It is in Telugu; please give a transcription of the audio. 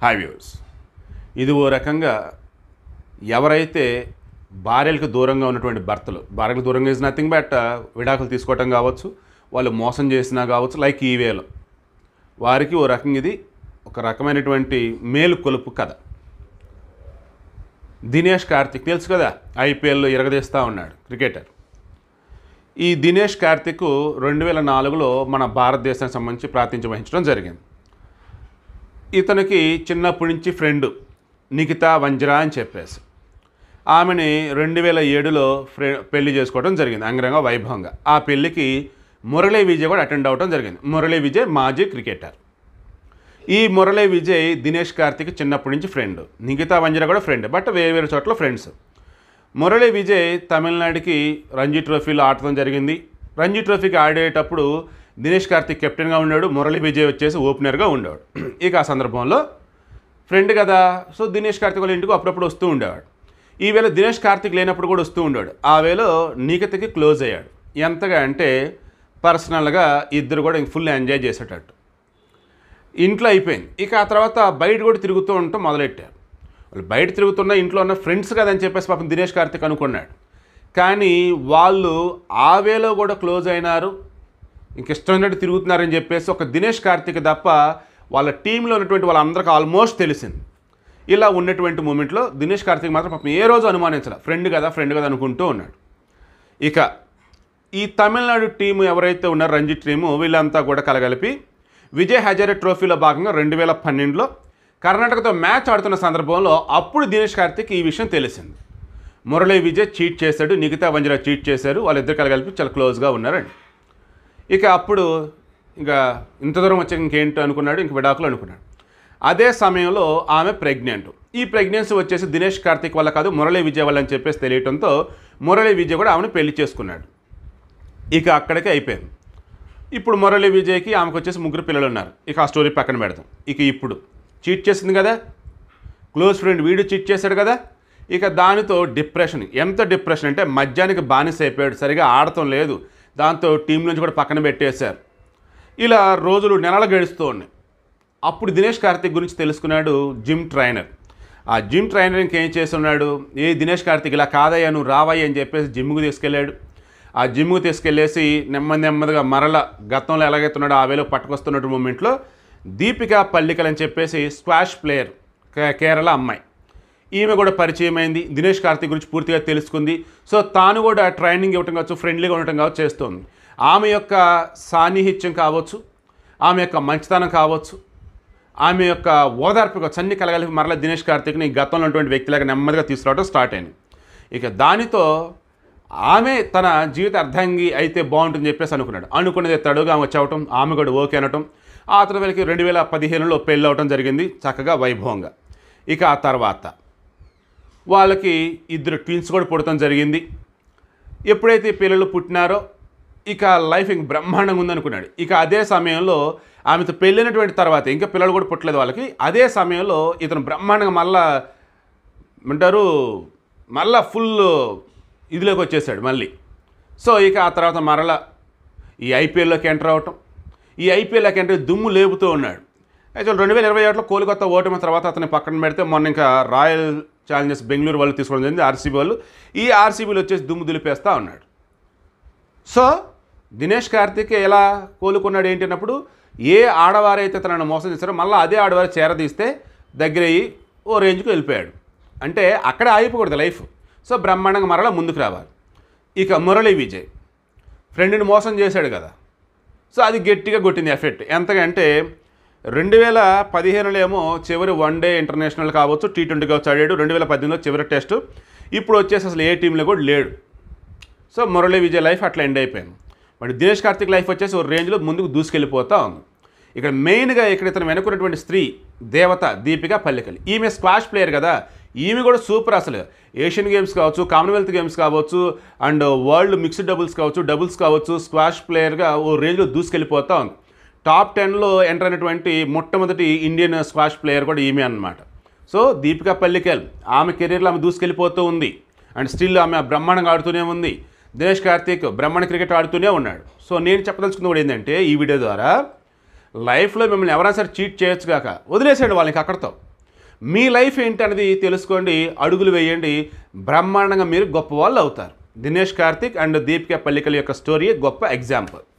హాయ్ వ్యూవర్స్ ఇది ఓ రకంగా ఎవరైతే భార్యలకు దూరంగా ఉన్నటువంటి భర్తలు భార్యలకు దూరంగా ఇస్ నథింగ్ బట్ విడాకులు తీసుకోవటం కావచ్చు వాళ్ళు మోసం చేసినా కావచ్చు లైక్ ఈ వేలో వారికి ఓ రకంగా ఇది ఒక రకమైనటువంటి మేలు కొలుపు కథ దినేష్ కార్తిక్ తెలుసు కదా ఐపీఎల్లో ఇరగదీస్తూ ఉన్నాడు క్రికెటర్ ఈ దినేష్ కార్తిక్ రెండు వేల నాలుగులో మన భారతదేశానికి సంబంధించి ప్రాతినిధ్యం వహించడం జరిగింది ఇతనికి చిన్నప్పటి నుంచి ఫ్రెండ్ నిఖితా వంజరా అని చెప్పేసి ఆమెని రెండు వేల ఏడులో ఫ్రె పెళ్లి చేసుకోవడం జరిగింది అంగరంగ వైభవంగా ఆ పెళ్లికి మురళీ విజయ్ కూడా అటెండ్ అవ్వడం జరిగింది మురళీ విజయ్ మాజీ క్రికెటర్ ఈ మురళీ విజయ్ దినేష్ కార్తిక్ చిన్నప్పటి నుంచి ఫ్రెండ్ నిఖితా వంజరా కూడా ఫ్రెండ్ బట్ వేరు వేరు చోట్ల ఫ్రెండ్స్ మురళీ విజయ్ తమిళనాడుకి రంజీ ట్రోఫీలో ఆడటం జరిగింది రంజీ ట్రోఫీకి ఆడేటప్పుడు దినేష్ కార్తిక్ కెప్టెన్గా ఉన్నాడు మురళీ విజయ్ వచ్చేసి ఓపెనర్గా ఉండేవాడు ఇక ఆ సందర్భంలో ఫ్రెండ్ కదా సో దినేష్ కార్తిక్ వాళ్ళ ఇంటికి అప్పుడప్పుడు వస్తూ ఉండేవాడు ఈ వేళ దినేష్ కార్తిక్ లేనప్పుడు కూడా వస్తూ ఉండేవాడు ఆ వేళ నిఖితకి క్లోజ్ అయ్యాడు ఎంతగా అంటే పర్సనల్గా ఇద్దరు కూడా ఫుల్ ఎంజాయ్ చేసేటట్టు ఇంట్లో అయిపోయింది ఇక ఆ తర్వాత బయట కూడా తిరుగుతూ ఉండటం మొదలెట్టారు వాళ్ళు బయట తిరుగుతున్న ఇంట్లో ఉన్న ఫ్రెండ్స్ కదని చెప్పేసి పాపం దినేష్ కార్తిక్ అనుకున్నాడు కానీ వాళ్ళు ఆ వేలో కూడా క్లోజ్ అయినారు ఇంక ఇష్టమైనట్టు తిరుగుతున్నారని చెప్పేసి ఒక దినేష్ కార్తిక్ తప్ప వాళ్ళ టీంలో ఉన్నటువంటి వాళ్ళందరికీ ఆల్మోస్ట్ తెలిసింది ఇలా ఉన్నటువంటి మూమెంట్లో దినేష్ కార్తిక్ మాత్రం పాపం ఏ రోజు అనుమానించాల ఫ్రెండ్ కదా ఫ్రెండ్ కదా అనుకుంటూ ఉన్నాడు ఇక ఈ తమిళనాడు టీము ఎవరైతే ఉన్నారో రంజీ టీము వీళ్ళంతా కూడా కలగలిపి విజయ్ హజారే ట్రోఫీలో భాగంగా రెండు వేల పన్నెండులో కర్ణాటకతో మ్యాచ్ ఆడుతున్న సందర్భంలో అప్పుడు దినేష్ కార్తిక్ ఈ విషయం తెలిసింది మురళీ విజయ్ చీట్ చేశాడు నిఖితా వంజరా చీట్ చేశారు వాళ్ళిద్దరు కలగలిపి చాలా క్లోజ్గా ఉన్నారండి ఇక అప్పుడు ఇంకా ఇంత దూరం వచ్చాక ఇంకేంటో అనుకున్నాడు ఇంక విడాకులు అనుకున్నాడు అదే సమయంలో ఆమె ప్రెగ్నెంట్ ఈ ప్రెగ్నెన్సీ వచ్చేసి దినేష్ కార్తిక్ వల్ల కాదు మురళీ విజయ్ వల్ల అని చెప్పేసి తెలియటంతో మురళీ విజయ్ కూడా ఆమెను పెళ్లి చేసుకున్నాడు ఇక అక్కడికే అయిపోయింది ఇప్పుడు మురళీ విజయ్కి ఆమెకు వచ్చేసి ముగ్గురు పిల్లలు ఉన్నారు ఇక ఆ స్టోరీ పక్కన పెడతాం ఇక ఇప్పుడు చీట్ చేసింది కదా క్లోజ్ ఫ్రెండ్ వీడు చీట్ చేశాడు కదా ఇక దానితో డిప్రెషన్ ఎంత డిప్రెషన్ అంటే మద్యానికి బానిస అయిపోయాడు సరిగా ఆడటం లేదు దాంతో టీం నుంచి కూడా పక్కన పెట్టేశారు ఇలా రోజులు నెలలు గడుస్తూ ఉన్నాయి అప్పుడు దినేష్ కార్తిక్ గురించి తెలుసుకున్నాడు జిమ్ ట్రైనర్ ఆ జిమ్ ట్రైనర్ ఇంకేం చేస్తున్నాడు ఏ దినేష్ కార్తిక్ ఇలా కాదయ్యా నువ్వు రావయ్య అని చెప్పేసి జిమ్కి తీసుకెళ్ళాడు ఆ జిమ్కి తీసుకెళ్ళేసి నెమ్మది నెమ్మదిగా మరల గతంలో ఎలాగైతున్నాడో ఆ వేలో పట్టుకొస్తున్నట్టు మూమెంట్లో దీపికా పల్లికల్ అని చెప్పేసి స్క్వాష్ ప్లేయర్ కే- కేరళ అమ్మాయి ఈమె కూడా పరిచయం అయింది దినేష్ కార్తిక్ గురించి పూర్తిగా తెలుసుకుంది సో తాను కూడా ట్రైనింగ్ ఇవ్వటం కావచ్చు ఫ్రెండ్లీగా ఉండటం కావచ్చు చేస్తుంది ఆమె యొక్క సాన్నిహిత్యం కావచ్చు ఆమె యొక్క మంచితనం కావచ్చు ఆమె యొక్క ఓదార్పు కావచ్చు అన్ని కలగలిపి మరలా దినేష్ కార్తిక్ని గతంలో ఉన్నటువంటి వ్యక్తిలాగా నెమ్మదిగా తీసుకురావడం స్టార్ట్ అయింది ఇక దానితో ఆమె తన జీవిత అర్ధాంగి అయితే బాగుంటుందని చెప్పేసి అనుకున్నాడు అనుకున్నది తడుగా ఆమె వచ్చవటం ఆమె కూడా ఓకే అనటం ఆ తర్వాత వీళ్ళకి రెండు వేల పదిహేనులో పెళ్ళి అవటం జరిగింది చక్కగా వైభవంగా ఇక ఆ తర్వాత వాళ్ళకి ఇద్దరు ట్విన్స్ కూడా పుడటం జరిగింది ఎప్పుడైతే ఈ పిల్లలు పుట్టినారో ఇక లైఫ్ ఇంక బ్రహ్మాండంగా ఉందనుకున్నాడు ఇక అదే సమయంలో ఆమెతో పెళ్ళినటువంటి తర్వాత ఇంకా పిల్లలు కూడా పుట్టలేదు వాళ్ళకి అదే సమయంలో ఇతను బ్రహ్మాండంగా మళ్ళా అంటారు మళ్ళా ఫుల్ ఇదిలోకి వచ్చేసాడు మళ్ళీ సో ఇక ఆ తర్వాత మరలా ఈ ఐపీఎల్లోకి ఎంటర్ అవటం ఈ ఐపీఎల్లోకి ఎంటర్ అయ్యి దుమ్ము లేపుతూ ఉన్నాడు యాక్చువల్ రెండు వేల ఇరవై ఒకటిలో కోల్కతా ఓటమి తర్వాత అతన్ని పక్కన పెడితే మొన్న ఇంకా రాయల్ ఛాలెంజర్స్ బెంగళూరు వాళ్ళు తీసుకోవడం జరిగింది ఆర్సీబీ వాళ్ళు ఈ ఆర్సీబీలు వచ్చేసి దుమ్ము దులిపేస్తూ ఉన్నాడు సో దినేష్ కార్తిక్ ఎలా కోలుకున్నాడు ఏంటి అన్నప్పుడు ఏ ఆడవారైతే తనను మోసం చేశారో మళ్ళీ అదే ఆడవారు చేరదీస్తే దగ్గరయ్యి ఓ రేంజ్కి వెళ్ళిపోయాడు అంటే అక్కడే ఆగిపోకూడదు లైఫ్ సో బ్రహ్మాండంగా మరలా ముందుకు రావాలి ఇక మురళీ విజయ్ ఫ్రెండ్ని మోసం చేశాడు కదా సో అది గట్టిగా కొట్టింది ఎఫెక్ట్ ఎంతకంటే రెండు వేల పదిహేనులో ఏమో చివరి వన్ డే ఇంటర్నేషనల్ కావచ్చు టీ ట్వంటీ కావచ్చు ఆడాడు రెండు వేల పద్దెనిమిదిలో చివరి టెస్ట్ ఇప్పుడు వచ్చేసి అసలు ఏ టీంలో కూడా లేడు సో మురళీ విజయ్ లైఫ్ అట్లా ఎండ్ అయిపోయింది మరి దినేష్ కార్తిక్ లైఫ్ వచ్చేసి ఒక రేంజ్లో ముందుకు దూసుకెళ్ళిపోతా ఉంది ఇక్కడ మెయిన్గా ఇక్కడ ఇతను వెనుకున్నటువంటి స్త్రీ దేవత దీపిక పల్లికల్ ఈమె స్క్వాష్ ప్లేయర్ కదా ఈమె కూడా సూపర్ అసలు ఏషియన్ గేమ్స్ కావచ్చు కామన్వెల్త్ గేమ్స్ కావచ్చు అండ్ వరల్డ్ మిక్స్డ్ డబుల్స్ కావచ్చు డబుల్స్ కావచ్చు స్క్వాష్ ప్లేయర్గా ఓ రేంజ్లో దూసుకెళ్ళిపోతా ఉంది టాప్ టెన్లో ఎంటర్ అయినటువంటి మొట్టమొదటి ఇండియన్ స్క్వాష్ ప్లేయర్ కూడా ఈమె అన్నమాట సో దీపికా పల్లికల్ ఆమె కెరీర్లో ఆమె దూసుకెళ్ళిపోతూ ఉంది అండ్ స్టిల్ ఆమె బ్రహ్మాండంగా ఆడుతూనే ఉంది దినేష్ కార్తీక్ బ్రహ్మాండ క్రికెట్ ఆడుతూనే ఉన్నాడు సో నేను చెప్పదలుచుకుంది కూడా ఏంటంటే ఈ వీడియో ద్వారా లైఫ్లో మిమ్మల్ని ఎవరైనా సరే చీట్ చేయొచ్చు కాక వదిలేసేయండి వాళ్ళకి అక్కడితో మీ లైఫ్ ఏంటి అనేది తెలుసుకోండి అడుగులు వేయండి బ్రహ్మాండంగా మీరు గొప్ప వాళ్ళు అవుతారు దినేష్ కార్తిక్ అండ్ దీపిక పల్లికల యొక్క స్టోరీ గొప్ప ఎగ్జాంపుల్